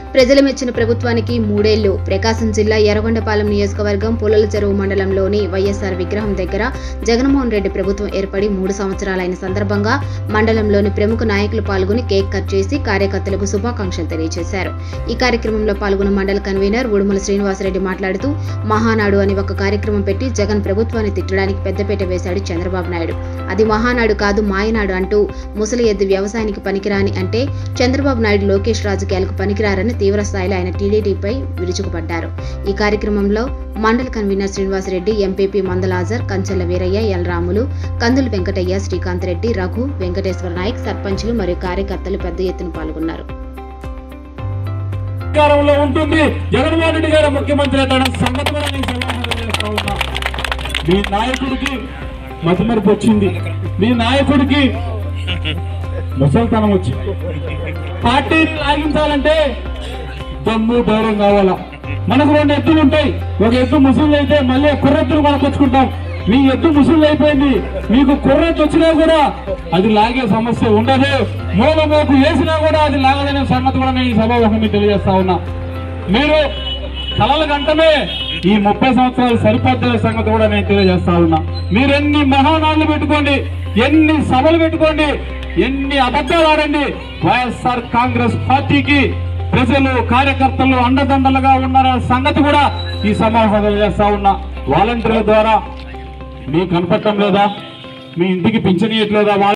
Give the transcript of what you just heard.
ప్రజలు మెచ్చిన ప్రభుత్వానికి మూడేళ్లు ప్రకాశం జిల్లా ఎర్రగొండపాలెం నియోజకవర్గం పుల్లల చెరువు మండలంలోని వైఎస్ఆర్ విగ్రహం దగ్గర జగన్మోహన్ రెడ్డి ప్రభుత్వం ఏర్పడి మూడు సంవత్సరాలైన సందర్భంగా మండలంలోని ప్రముఖ నాయకులు పాల్గొని కేక్ కట్ చేసి కార్యకర్తలకు శుభాకాంక్షలు తెలియజేశారు ఈ కార్యక్రమంలో పాల్గొన్న మండల కన్వీనర్ ఉడుమల శ్రీనివాసరెడ్డి మాట్లాడుతూ మహానాడు అని ఒక కార్యక్రమం పెట్టి జగన్ ప్రభుత్వాన్ని తిట్టడానికి పెద్దపీట వేశాడు చంద్రబాబు నాయుడు అది మహానాడు కాదు మాయనాడు అంటూ ముసలి ఎద్దు వ్యవసాయానికి పనికిరాని అంటే చంద్రబాబు నాయుడు లోకేష్ రాజకీయాలకు పనికిరారని తీవ్ర స్థాయిలో ఆయన టీడీటీపై విరుచుకుపడ్డారు ఈ కార్యక్రమంలో మండల కన్వీనర్ శ్రీనివాసరెడ్డి ఎంపీపీ మందలాజర్ కంచెల వీరయ్య ఎల్ రాములు కందులు వెంకటయ్య శ్రీకాంత్ రెడ్డి రఘు వెంకటేశ్వర నాయక్ సర్పంచులు మరియు కార్యకర్తలు పెద్ద ఎత్తున పాల్గొన్నారు అధికారంలో ఉంటుంది జగన్మోహన్ రెడ్డి గారు ముఖ్యమంత్రి అవుతాడని సంగతి కూడా నేను సమాధానం చేస్తా ఉన్నా మీ నాయకుడికి మతిమరుపు వచ్చింది మీ నాయకుడికి ముసల్తనం వచ్చింది పార్టీని లాగించాలంటే దమ్ము ధైర్యం కావాలా మనకు రెండు ఎత్తులు ఉంటాయి ఒక ఎత్తు ముసలు అయితే మళ్ళీ కుర్రెత్తులు కొనుకొచ్చుకుంటాం మీ ఎత్తు ముసలు అయిపోయింది మీకు కుర్రెత్తు వచ్చినా కూడా అది లాగే సమస్య ఉండదు మూల మోపు వేసినా కూడా అది లాగదనే సంగతి కూడా నేను ఈ సభాముఖం మీకు తెలియజేస్తా ఉన్నా మీరు కలల గంటమే ఈ ముప్పై సంవత్సరాలు సరిపోతున్న సంగతి కూడా నేను తెలియజేస్తా ఉన్నా మీరు ఎన్ని మహానాళ్ళు పెట్టుకోండి ఎన్ని సభలు పెట్టుకోండి ఎన్ని అబద్ధాలు ఆడండి వైఎస్ఆర్ కాంగ్రెస్ పార్టీకి ప్రజలు కార్యకర్తలు అండదండలుగా ఉన్నారనే సంగతి కూడా ఈ సమావేశం తెలియజేస్తా ఉన్నా వాలంటీర్ల ద్వారా మీకు కనపడటం లేదా మీ ఇంటికి పింఛన్ ఇవ్వట్లేదా